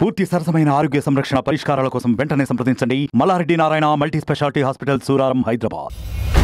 పూర్తి సరసమైన ఆరోగ్య సంరక్షణ పరిష్కారాల కోసం వెంటనే సంప్రదించండి Mallareddy Narayana multi speciality hospital Suraram Hyderabad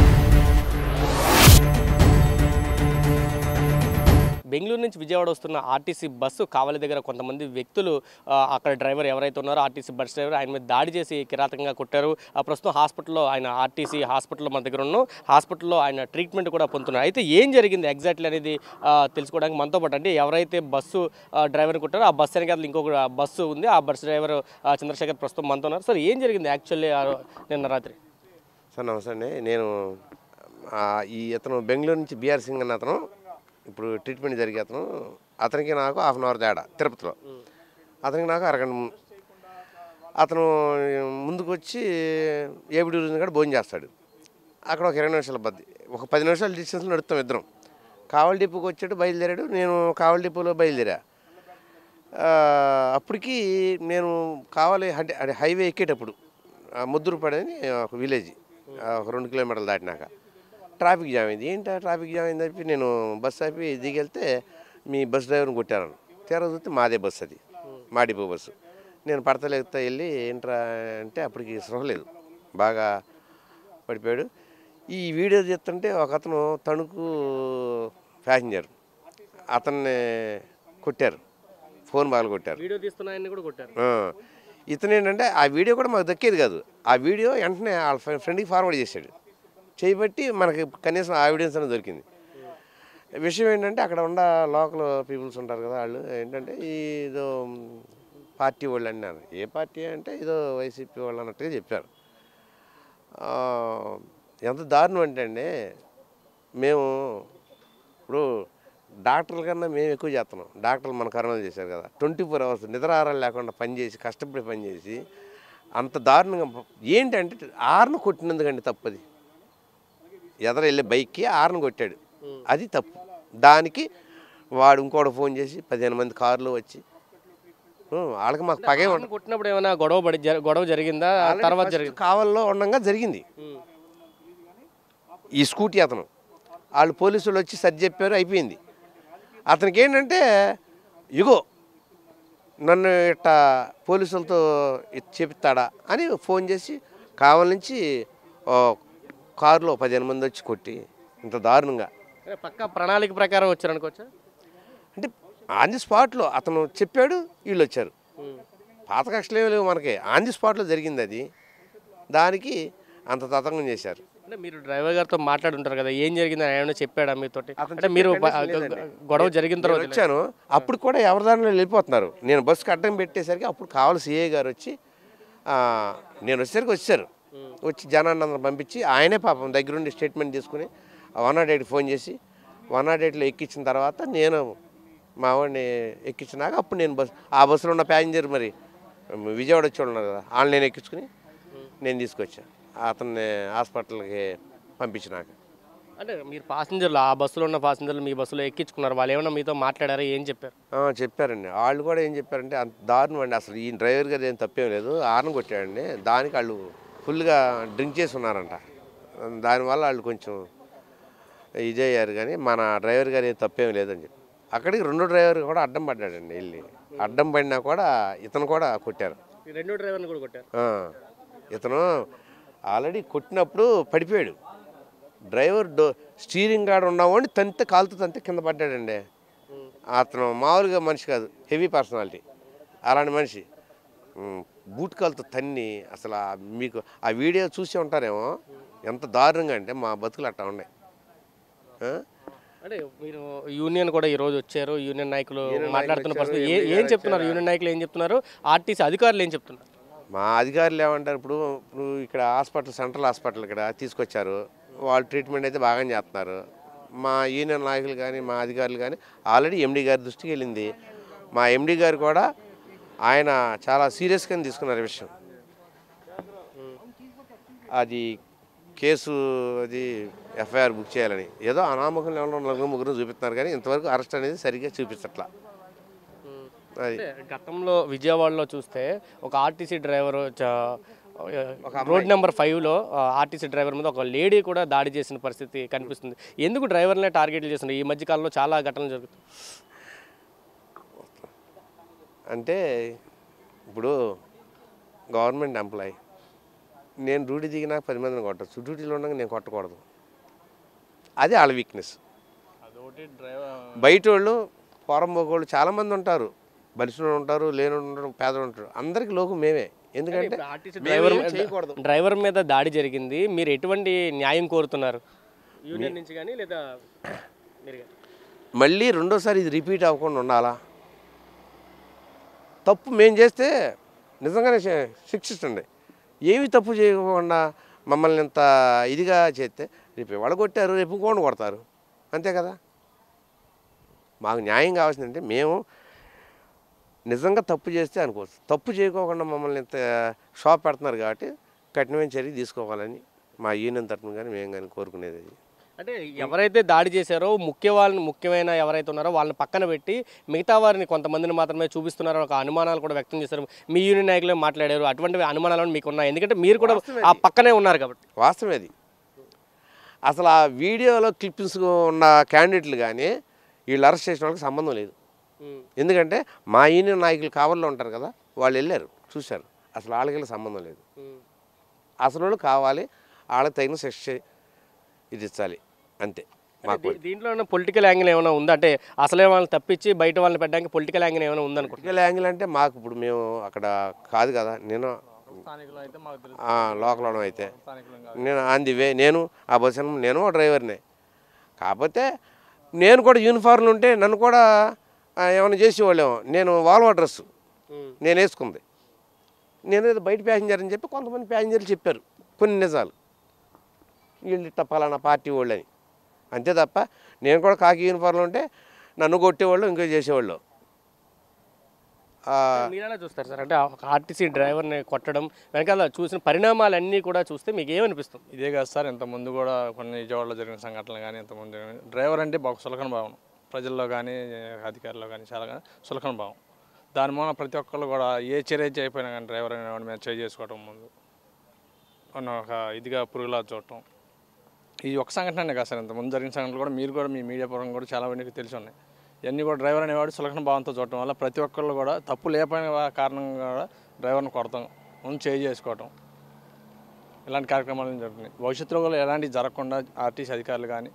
Bengaluru నుంచి విజయవాడ వస్తున్న ఆర్టీసీ బస్సు కావలి దగ్గర కొంతమంది వ్యక్తులు ఆ, అక్కడ డ్రైవర్ ఎవరైతే ఉన్నారో ఆర్టీసీ బస్ డ్రైవర్ ఆయన మీద దాడి చేసి కిరాతకంగా కొట్టారు ఆ ప్రస్తుతం హాస్పిటల్లో ఆయన ఆర్టీసీ హాస్పిటల్లో మన దగ్గర ఉన్నాం హాస్పిటల్లో ఆయన ట్రీట్మెంట్ కూడా పొందుతున్నారు అయితే ఏం జరిగింది ఎగ్జాక్ట్లీ అనేది ఆ, తెలుసుకోవడానికి మనతో పాటు అంటే ఎవరైతే బస్సు ఆ, డ్రైవర్ కొట్టారో ఆ బస్సు వెనకాల ఇంకొక బస్సు ఉంది ఆ బస్ డ్రైవర్ ఆ, చంద్రశేఖర్ ప్రస్తుతం మనతో ఉన్నారు సార్ ఏం జరిగింది యాక్చువల్లీ నిన్న రాత్రి సార్ నమస్తే అండి నేను ఆ, ఈ అతను బెంగళూరు నుంచి బీఆర్ సింగ్ అన్న అతను ఇప్పుడు ట్రీట్మెంట్ జరిగే అతను అతనికి నాకు హాఫ్ అన్ అవర్ తేడా తిరుపతిలో అతనికి నాకు అరగంట ము- అతను ముందుకు వచ్చి ఏబిడి రోజు కూడా భోజనం చేస్తాడు అక్కడ ఒక ఇరవై నిమిషాల బద్ది ఒక పది నిమిషాల డిస్టెన్స్లో నడుస్తాం ఇద్దరం కావలి డిపోకి వచ్చాడు బయలుదేరాడు నేను కావలి డిపోలో బయలుదేరా ఆ, అప్పటికి నేను కావాలి అంటే అంటే హైవే ఎక్కేటప్పుడు ఆ, ముద్దురుపాడు అని ఒక విలేజ్ ఆ, ఒక రెండు కిలోమీటర్లు దాటినాక ట్రాఫిక్ జామ్ అయింది ఏంటి ఆ ట్రాఫిక్ జామ్ అయింది చెప్పి నేను బస్ ఆపి దిగెళ్తే మీ బస్ డ్రైవర్ని కొట్టాను తీరా చూస్తే మాదే బస్ అది మా డిపో బస్సు నేను పడతలేగుతా వెళ్ళి ఏంట్రా అంటే అప్పటికి సృహ లేదు బాగా పడిపోయాడు ఈ వీడియో తీస్తుంటే ఒక అతను తణుకు ప్యాసింజర్ అతన్ని కొట్టారు ఫోన్ బాగా కొట్టారు వీడియో తీస్తున్న ఆయన్ని కూడా కొట్టారు ఆ. ఇతను ఏంటంటే ఆ వీడియో కూడా మాకు దక్కేది కాదు ఆ వీడియో వెంటనే వాళ్ళ ఫ్రె- ఫ్రెండ్కి ఫార్వర్డ్ చేశాడు చేయబట్టి మనకి కనీసం ఆ ఎవిడెన్స్ అనేది దొరికింది విషయం ఏంటంటే అక్కడ ఉన్న లోకల్ పీపుల్స్ ఉంటారు కదా వాళ్ళు ఏంటంటే ఈ ఏదో పార్టీ వాళ్ళు అన్నారు ఏ పార్టీ అంటే ఏదో వైసీపీ వాళ్ళు అన్నట్టుగా చెప్పారు ఆ, ఎంత దారుణం అంటే అండి మేము ఇప్పుడు డాక్టర్ల కన్నా మేము ఎక్కువ చేస్తున్నాం డాక్టర్లు మన కరోనా చేశారు కదా ట్వంటీ ఫోర్ అవర్స్ నిద్రాహారాలు లేకుండా పనిచేసి కష్టపడి పనిచేసి అంత దారుణంగా ఏంటంటే ఆరును కొట్టినందుకండి తప్పది ఎదర వెళ్ళే బైక్కి ఆరును కొట్టాడు అది తప్పు దానికి వాడు ఇంకోటి ఫోన్ చేసి పదిహేను మంది కార్లు వచ్చి ఉం, వాళ్ళకి మాకు పగే ఆయన కొట్టినప్పుడు ఏమైనా గొడవ పడి జర- గొడవ జరిగిందా ఆ తర్వాత జరిగింది కావల్లో ఉండగా జరిగింది ఈ స్కూటీ అతను వాళ్ళు పోలీసులు వచ్చి సరి చెప్పారు అయిపోయింది అతనికి ఏంటంటే ఇగో నన్ను ఇట్ట పోలీసులతో ఇది చెప్తాడా అని ఫోన్ చేసి కావాల నుంచి ఓ కారులో పదిహేను మంది వచ్చి కొట్టి ఇంత దారుణంగా పక్క ప్రణాళిక ప్రకారం వచ్చారు అనుకోవచ్చా అంటే ఆన్ ది స్పాట్లో అతను చెప్పాడు వీళ్ళు వచ్చారు పాత కక్షలు ఏమీ లేవు మనకి ఆన్ ది స్పాట్లో జరిగింది అది దానికి అంత తతంగం చేశారు అంటే మీరు డ్రైవర్ గారితో మాట్లాడుంటారు కదా ఏం జరిగింది అని ఏమైనా చెప్పాడా మీతోటి అతను అంటే మీరు చెప్పే condition గ- లేదండి. గొడవ జరిగిన నేను తర్వాత వచ్చాను అప్పుడు కూడా ఎవరి దారిలో వెళ్ళిపోతున్నారు నేను బస్సుకి అడ్డం పెట్టేసరికి అప్పుడు కావాలి సిఐ గారు వచ్చి ఆ, నేను వచ్చేసరికి వచ్చారు వచ్చి జనాన్ని అందరం పంపించి ఆయనే పాపం దగ్గరుండి స్టేట్మెంట్ తీసుకుని వన్ నాట్ ఎయిట్కి ఫోన్ చేసి వన్ నాట్ ఎయిట్లో ఎక్కించిన తర్వాత నేను మా వాడిని ఎక్కించినాక అప్పుడు నేను బస్ ఆ బస్సులో ఉన్న ప్యాసింజర్ మరి విజయవాడ వచ్చి ఉన్నారు కదా వాళ్ళని నేను ఎక్కించుకుని నేను తీసుకొచ్చాను అతన్ని హాస్పిటల్కి పంపించినాక అంటే మీరు పాసింజర్లు ఆ బస్సులో ఉన్న పాసింజర్లు మీ బస్సులో ఎక్కించుకున్నారు వాళ్ళు ఏమైనా మీతో మాట్లాడారా ఏం చెప్పారు ఆ, చెప్పారండి వాళ్ళు కూడా ఏం చెప్పారంటే అంత దారుణం అండి అసలు ఈ డ్రైవర్ గారు ఏం తప్పేం లేదు ఆర్న్ కొట్టాడండి దానికి వాళ్ళు ఫుల్గా డ్రింక్ చేసి ఉన్నారంట దానివల్ల వాళ్ళు కొంచెం ఇది అయ్యారు కానీ మన డ్రైవర్ గారు ఏం తప్పేం లేదని చెప్పి అక్కడికి రెండో డ్రైవర్ కూడా అడ్డం పడ్డాడండి వెళ్ళి అడ్డం పడినా కూడా ఇతను కూడా కొట్టారు ఈ రెండో డ్రైవర్ని కూడా కొట్టారు ఆ, ఇతను ఆల్రెడీ కొట్టినప్పుడు పడిపోయాడు డ్రైవర్ డో స్టీరింగ్ గార్డ్ ఉన్నవాడిని తంతే కాలుతో తంతే కింద పడ్డాడండి అతను మామూలుగా మనిషి కాదు హెవీ పర్సనాలిటీ అలాంటి మనిషి ఉమ్, బూట్ కాలుతో తన్ని అసలు ఆ మీకు ఆ వీడియో చూసి ఉంటారేమో ఎంత దారుణంగా అంటే మా బతుకులు అట్టా ఉన్నాయి ఆ? అంటే మీరు యూనియన్ కూడా ఈ రోజు వచ్చారు యూనియన్ నాయకులు యూనియన్ మాట్లాడుతున్న నాయకులు పరిస్థితి వచ్చారు, ఏ- ఎంపీ ఏం గారు చెప్తున్నారు యూనియన్ నాయకులు ఏం చెప్తున్నారు ఆర్టీసీ అధికారులు ఏం చెప్తున్నారు మా అధికారులు ఏమంటారు ఇప్పుడు ఇప్పుడు ఇక్కడ హాస్పిటల్ సెంట్రల్ హాస్పిటల్ ఇక్కడ తీసుకొచ్చారు వాళ్ళు ట్రీట్మెంట్ అయితే బాగానే చేస్తున్నారు మా యూనియన్ నాయకులు కానీ మా అధికారులు కానీ ఆల్రెడీ ఎండి గారి దృష్టికి వెళ్ళింది మా ఎండి గారు కూడా ఆయన చాలా సీరియస్గానే తీసుకున్నారు ఈ విషయం అది కేసు అది ఎఫ్ఐఆర్ బుక్ చేయాలని ఏదో అనామకం ఎవరో నలుగురు ముగ్గురు చూపిస్తున్నారు కానీ ఇంతవరకు అరెస్ట్ అనేది సరిగ్గా చూపించట్లా అది అంటే గతంలో విజయవాడలో చూస్తే ఒక ఆర్టీసీ డ్రైవర్ రోడ్ నెంబర్ ఫైవ్లో ఆర్టీసీ డ్రైవర్ మీద ఒక లేడీ కూడా దాడి చేసిన పరిస్థితి కనిపిస్తుంది ఎందుకు డ్రైవర్నే టార్గెట్లు చేస్తున్నారు ఈ మధ్య కాలంలో చాలా ఘటనలు జరుగుతాయి అంటే గవర్నమెంట్ ఎంప్లాయీ నేను డ్యూటీ దిగినా పది మందిని కొట్టచ్చు డ్యూటీలో ఉండగా నేను కొట్టకూడదు అది వాళ్ళ వీక్నెస్ అదొకటి డ్రైవర్ బయట వాళ్ళు పోరం పోగోళ్ళు చాలామంది ఉంటారు బలిసిన ఉంటారు లేని ఉంటారు పేదలు ఉంటారు అందరికీ లోకు మేమే ఎందుకంటే డ్రైవర్ మేమేం చేయకూడదు డ్రైవర్ మీద దాడి జరిగింది మీరు ఎటువంటి న్యాయం కోరుతున్నారు యూనియన్ నుంచి కానీ లేదా మీరు కానీ? మళ్ళీ రెండోసారి ఇది రిపీట్ అవ్వకుండా ఉండాలా తప్పు మేము చేస్తే నిజంగానే శి- శిక్షించండి ఏమి తప్పు చేయకుండా మమ్మల్ని ఇంత ఇదిగా చేస్తే రేపు ఇవాళ కొట్టారు రేపు ఇంకోటి కొడతారు అంతే కదా మాకు న్యాయం కావాల్సిందంటే మేము నిజంగా తప్పు చేస్తే అనుకోవచ్చు తప్పు చేయకోకుండా మమ్మల్ని ఇంత షాప్ పెడుతున్నారు కాబట్టి కఠినమైన చర్య తీసుకోవాలని మా యూనియన్ తరఫున కానీ మేము కానీ కోరుకునేది అది అంటే ఎవరైతే దాడి చేశారో ముఖ్య వాళ్ళని ముఖ్యమైన ఎవరైతే ఉన్నారో వాళ్ళని పక్కన పెట్టి మిగతా వారిని కొంతమందిని మాత్రమే చూపిస్తున్నారో ఒక అనుమానాలు కూడా వ్యక్తం చేశారు మీ యూనియన్ నాయకులే మాట్లాడారు అటువంటి అనుమానాలు మీకు ఉన్నాయి ఎందుకంటే మీరు కూడా ఆ పక్కనే ఉన్నారు కాబట్టి వాస్తవం అది అసలు ఆ వీడియోలో క్లిప్పింగ్స్ ఉన్న క్యాండిడేట్లు కానీ వీళ్ళు అరెస్ట్ చేసిన వాళ్ళకి సంబంధం లేదు ఎందుకంటే మా యూనియన్ నాయకులు కావల్లో ఉంటారు కదా వాళ్ళు వెళ్ళారు చూశారు అసలు వాళ్ళకి వీళ్ళకి సంబంధం లేదు అసలు వాళ్ళు కావాలి వాళ్ళకి తగిన శిక్ష ఇది ఇచ్చాలి అంతే మాకు దీ- దీంట్లో ఏమైనా పొలిటికల్ యాంగిల్ ఏమైనా ఉందా అంటే అసలే వాళ్ళని తప్పించి బయట వాళ్ళని పెట్టడానికి పొలిటికల్ యాంగిల్ ఏమైనా ఉందనుకుంటున్నారు పొలిటికల్ యాంగిల్ అంటే మాకు ఇప్పుడు మేము అక్కడ కాదు కదా నేను ఆ, లోకల్ వాళ్ళం అయితే నేను ఆన్ ది వే నేను ఆ బస్సు నేను ఒక డ్రైవర్నే కాకపోతే నేను కూడా యూనిఫార్మ్లు ఉంటే నన్ను కూడా ఆ, ఏమైనా చేసేవాళ్ళేమో నేను వాల్వా డ్రెస్ నేను వేసుకుంది నేను ఏదో బయట ప్యాసింజర్ అని చెప్పి కొంతమంది ప్యాసింజర్లు చెప్పారు కొన్ని నిజాలు వీళ్ళు ఇట్ట పలానా పార్టీ వాళ్ళని అంతే తప్ప నేను కూడా కాకి యూనిఫార్మ్లో ఉంటే నన్ను కొట్టేవాళ్ళు ఇంకో చేసేవాళ్ళు ఆ, మీరు ఎలా చూస్తారు సార్ అంటే ఒక ఆర్టీసీ డ్రైవర్ని కొట్టడం వెనకాల చూసిన పరిణామాలన్నీ కూడా చూస్తే మీకు ఏమనిపిస్తుంది ఇదే కాదు సార్ ఇంత ముందు కూడా కొన్ని విజయవాడలో జరిగిన సంఘటనలు కానీ ఇంతకుముందు జరిగిన డ్రైవర్ అంటే బాగా సులకన భావం ప్రజల్లో కానీ అధికారుల్లో కానీ చాలా సులకన భావం దాని మూలన ప్రతి ఒక్కళ్ళు కూడా ఏ చర్య చేయకపోయినా కానీ డ్రైవర్ అనేవాడి మీద చేయి చేసుకోవడం ముందు అన్న ఒక ఇదిగా పురుగులా చూడటం ఈ ఒక సంఘటన కాదు సార్ ఇంత ముందు జరిగిన సంఘటనలు కూడా మీరు కూడా మీ మీడియా పరంగా కూడా చాలా మందికి తెలిసి ఉన్నాయి ఇవన్నీ కూడా డ్రైవర్ అనేవాడు సులకన భావంతో చూడటం వల్ల ప్రతి ఒక్కళ్ళు కూడా తప్పు లేకపోయిన వా- కారణంగా కూడా డ్రైవర్ని కొడతాం ముందు చేయి చేసుకోవటం ఇలాంటి కార్యక్రమాలు జరుగుతున్నాయి భవిష్యత్తులో కూడా ఎలాంటివి జరగకుండా ఆర్టీసీ అధికారులు కానీ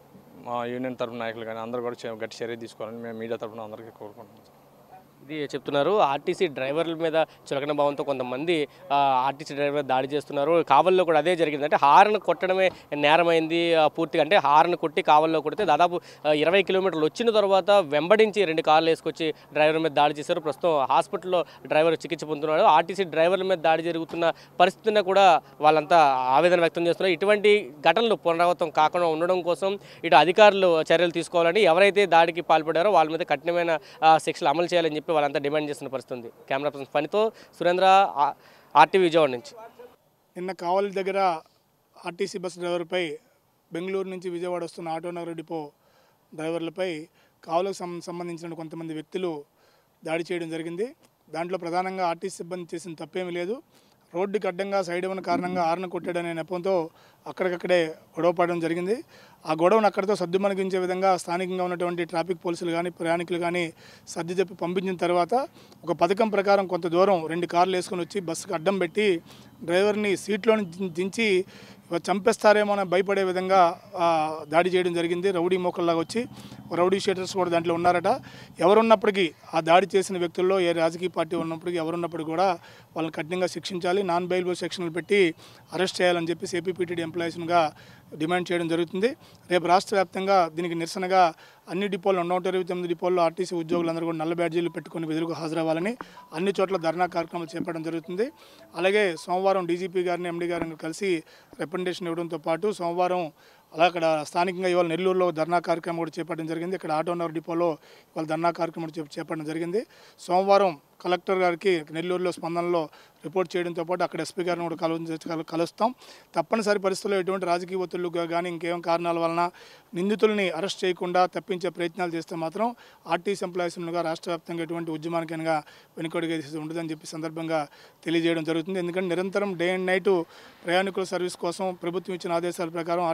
మా యూనియన్ తరఫున నాయకులు కానీ అందరూ కూడా చే- గట్టి చర్య తీసుకోవాలని మేము మీడియా తరఫున అందరికీ కోరుకుంటున్నాం ఇది చెప్తున్నారు ఆర్టీసీ డ్రైవర్ల మీద చులకన భావంతో కొంతమంది ఆ, ఆర్టీసీ డ్రైవర్ మీద దాడి చేస్తున్నారు కావల్లో కూడా అదే జరిగింది అంటే హార్న్ కొట్టడమే నేరమైంది ఆ, పూర్తిగా అంటే హార్న్ కొట్టి కావల్లో కొడితే దాదాపు ఆ, ఇరవై కిలోమీటర్లు వచ్చిన తర్వాత వెంబడించి రెండు కార్లు వేసుకొచ్చి డ్రైవర్ మీద దాడి చేశారు ప్రస్తుతం హాస్పిటల్లో డ్రైవర్ చికిత్స పొందుతున్నాడు ఆర్టీసీ డ్రైవర్ల మీద దాడి జరుగుతున్న పరిస్థితిని కూడా వాళ్ళంతా ఆవేదన వ్యక్తం చేస్తున్నారు ఇటువంటి ఘటనలు పునరావృతం కాకుండా ఉండడం కోసం ఇటు అధికారులు చర్యలు తీసుకోవాలని ఎవరైతే దాడికి పాల్పడారో వాళ్ళ మీద కఠినమైన ఆ, శిక్షలు అమలు చేయాలని చెప్పి వాళ్ళంతా డిమాండ్ చేస్తున్న పరిస్థితి ఉంది కెమెరా పర్సన్ పనితో సురేంద్ర ఆ- ఆర్టీవీ విజయవాడ నుంచి నిన్న కావలి దగ్గర ఆర్టీసీ బస్ డ్రైవర్పై బెంగళూరు నుంచి విజయవాడ వస్తున్న ఆటోనగర్ డిపో డ్రైవర్లపై కావలకు సం సంబంధించిన కొంతమంది వ్యక్తులు దాడి చేయడం జరిగింది దాంట్లో ప్రధానంగా ఆర్టీసీ సిబ్బంది చేసిన తప్పేమీ లేదు రోడ్డుకి అడ్డంగా సైడ్ ఇవ్వని కారణంగా ఆరున కొట్టాడనే నెపంతో అక్కడికక్కడే గొడవ పడడం జరిగింది ఆ గొడవను అక్కడితో సర్దుమణిగించే విధంగా స్థానికంగా ఉన్నటువంటి ట్రాఫిక్ పోలీసులు కానీ ప్రయాణికులు కానీ సర్ది చెప్పి పంపించిన తర్వాత ఒక పథకం ప్రకారం కొంత దూరం రెండు కార్లు వేసుకొని వచ్చి బస్సుకు అడ్డం పెట్టి డ్రైవర్ని సీట్లో దించి చంపేస్తారేమో అని భయపడే విధంగా ఆ, దాడి చేయడం జరిగింది రౌడీ మోకల్లాగా వచ్చి రౌడీ షీటర్స్ కూడా దాంట్లో ఉన్నారట ఎవరున్నప్పటికీ ఆ దాడి చేసిన వ్యక్తుల్లో ఏ రాజకీయ పార్టీ ఉన్నప్పటికీ ఎవరున్నప్పటికీ కూడా వాళ్ళని కఠినంగా శిక్షించాలి నాన్ బెయిల్బుల్ సెక్షన్లు పెట్టి అరెస్ట్ చేయాలని చెప్పి ఏపీపీటీడీ ఎంప్లాయీస్గా డిమాండ్ చేయడం జరుగుతుంది రేపు రాష్ట్ర వ్యాప్తంగా దీనికి నిరసనగా అన్ని డిపోల్లో నూట ఇరవై తొమ్మిది డిపోల్లో ఆర్టీసీ ఉద్యోగులందరూ కూడా నల్ల బ్యాడ్జీలు పెట్టుకుని విధులకు హాజరవ్వాలని అన్ని చోట్ల ధర్నా కార్యక్రమాలు చేపట్టడం జరుగుతుంది అలాగే సోమవారం డీజీపీ గారిని ఎండీ గారిని కలిసి రిప్రజెంటేషన్ ఇవ్వడంతో పాటు సోమవారం అలా అక్కడ స్థానికంగా ఇవాళ నెల్లూరులో ధర్నా కార్యక్రమం కూడా చేపట్టడం జరిగింది ఇక్కడ ఆటోనగర్ డిపోలో ఇవాళ ధర్నా కార్యక్రమం కూడా చేప- చేపట్టడం జరిగింది సోమవారం కలెక్టర్ గారికి నెల్లూరులో స్పందనలో రిపోర్ట్ చేయడంతో పాటు అక్కడ ఎస్పీ గారిని కూడా కలు కలు- కలుస్తాం తప్పనిసరి పరిస్థితుల్లో ఎటువంటి రాజకీయ ఒత్తిళ్లు కానీ ఇంకేం కారణాల వలన నిందితుల్ని అరెస్ట్ చేయకుండా తప్పించే ప్రయత్నాలు చేస్తే మాత్రం ఆర్టీసీ ఎంప్లాయీస్గా రాష్ట్ర వ్యాప్తంగా ఎటువంటి ఉద్యమానికైనా వెనుకడుగు వేసేది ఉండదని చెప్పి సందర్భంగా తెలియజేయడం జరుగుతుంది ఎందుకంటే నిరంతరం డే అండ్ నైట్ ప్రయాణికుల సర్వీస్ కోసం ప్రభుత్వం ఇచ్చిన ఆదేశాల ప్రకారం ఆర్టీసీ యాజమాన్యం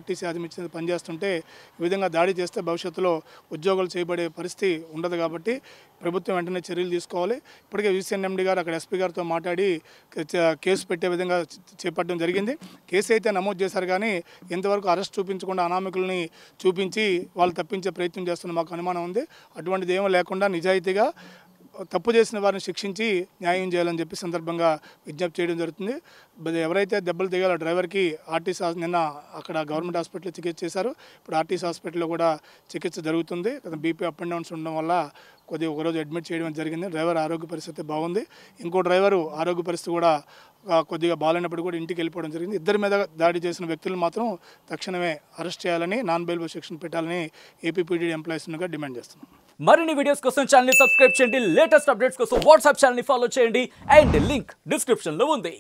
ఇచ్చిన పనిచేస్తుంటే ఈ విధంగా దాడి చేస్తే భవిష్యత్తులో ఉద్యోగాలు చేయబడే పరిస్థితి ఉండదు కాబట్టి ప్రభుత్వం వెంటనే చర్యలు తీసుకోవాలి ఇప్పటికే విసిఎన్ఎండి గారు అక్కడ ఎస్పీ గారితో మాట్లాడి కే- కేసు పెట్టే విధంగా చే- చేపట్టడం జరిగింది కేసు అయితే నమోదు చేశారు కానీ ఇంతవరకు అరెస్ట్ చూపించకుండా అనామకుల్ని చూపించి వాళ్ళు తప్పించే ప్రయత్నం చేస్తున్న మాకు అనుమానం ఉంది అటువంటిది ఏమీ లేకుండా నిజాయితీగా తప్పు చేసిన వారిని శిక్షించి న్యాయం చేయాలని చెప్పి సందర్భంగా విజ్ఞప్తి చేయడం జరుగుతుంది బ- ఎవరైతే దెబ్బలు దిగాలో డ్రైవర్కి ఆర్టీసీ హాస్- నిన్న అక్కడ గవర్నమెంట్ హాస్పిటల్లో చికిత్స చేశారు ఇప్పుడు ఆర్టీసీ హాస్పిటల్లో కూడా చికిత్స జరుగుతుంది బీపీ అప్ అండ్ డౌన్స్ ఉండడం వల్ల కొద్దిగా ఒకరోజు అడ్మిట్ చేయడం జరిగింది డ్రైవర్ ఆరోగ్య పరిస్థితి బాగుంది ఇంకో డ్రైవరు ఆరోగ్య పరిస్థితి కూడా ఆ, కొద్దిగా బాగాలేనప్పుడు కూడా ఇంటికి వెళ్ళిపోవడం జరిగింది ఇద్దరి మీద దాడి చేసిన వ్యక్తులు మాత్రం తక్షణమే అరెస్ట్ చేయాలని నాన్ బెయిల్బుల్ శిక్షణ పెట్టాలని ఏపీపీడీ ఎంప్లాయీస్గా డిమాండ్ చేస్తున్నాం మరిన్ని వీడియోస్ కోసం ఛానల్ సబ్స్క్రైబ్ చేయండి లేటెస్ట్ అప్డేట్స్ కోసం వాట్సాప్ ఛానల్ ఫాలో చేయండి అండ్ లింక్ డిస్క్రిప్షన్ లో ఉంది